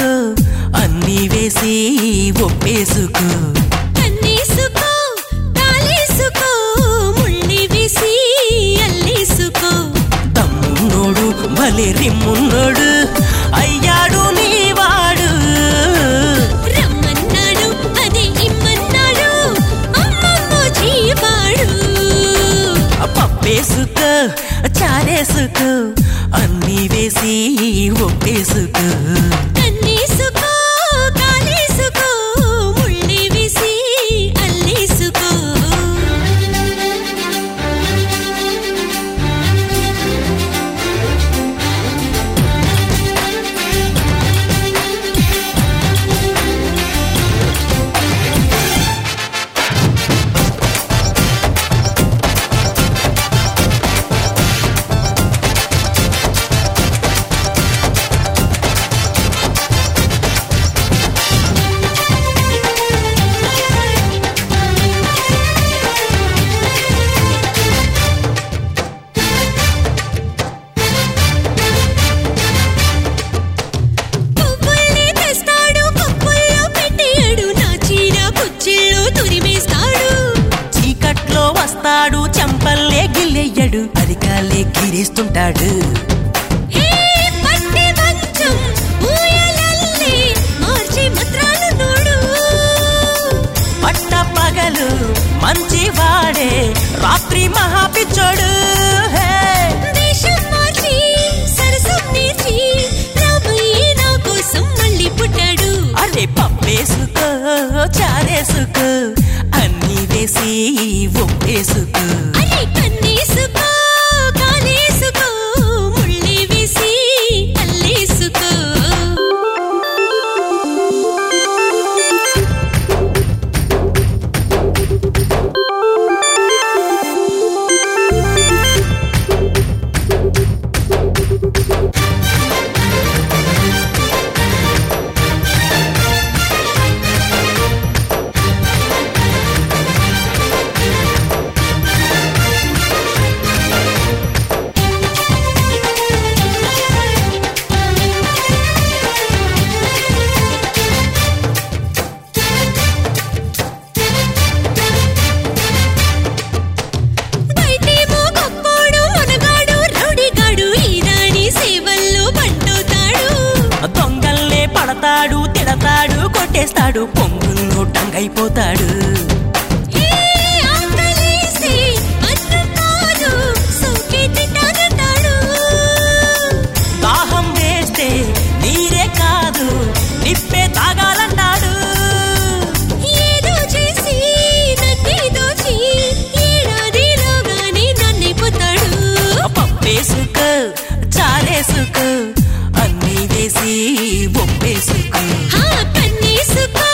కాలేసుకో అన్నీ వేసి ఒప్పేసుకో కన్నేసుకో కాలేసుకో ముళ్ళి వేసి అల్లేసుకో తమ్మున్నోడు భలే రిమ్మున్నోడు అయ్యాడు నీవాడు రమ్మన్నాడు అదే ఇమ్మన్నాడు అమ్మమ్మ జీవాడు పప్పేసుకో చారేసుకో అన్నీ వేసి ఒప్పేసుకో కన్నేసుకో కాలేసుకో ముళ్ళి వేసి అల్లేసుకో పువ్వుల్ని తెస్తాడు కప్పుల్లో పెట్టేయడు నా చీర కుచ్చిళ్ళు తురిమేస్తాడు చీకట్లో వస్తాడు చెంపల్లే గిల్లెయ్యడు అరికాలే గిరిస్తుంటాడు హే పట్టి మంచం ఊయలల్లి మార్చి మంత్రాలు నోడు పట్ట పగలు మంచివాడే రాత్రి మహాపిచ్చోడు హే దేశం మార్చి సరసం నేర్చి రామయ్య నా కోసం మళ్ళీ పుట్టాడు అరే పప్పేసుకో చారేసుకో అన్నీ వేసి ఒప్పేసుకో అరే కన్నేసుకో కాలేసుకో ముళ్ళి వేసి అల్లేసుకో బయటేమో గొప్పోడు మునగాడు రౌడీగాడు ఈ రాణి సేవల్లో బంటవుతాడు దొంగల్లే పడతాడు తిడతాడు కొట్టేస్తాడు పొంగుల్లో టంగైపోతాడు హే ఆకలేసి అన్నం కాదు సోకే తింటానంటాడు దాహం వేస్తే నీరే కాదు నిప్పే తాగాలంటాడు ఏదో చేసి నన్నే దోచి ఏడాదిలోగానే నన్నైపోతాడు పప్పేసుకో చారేసుకో అన్నీ వేసి ఒప్పేసుకో హా కన్నేసుకో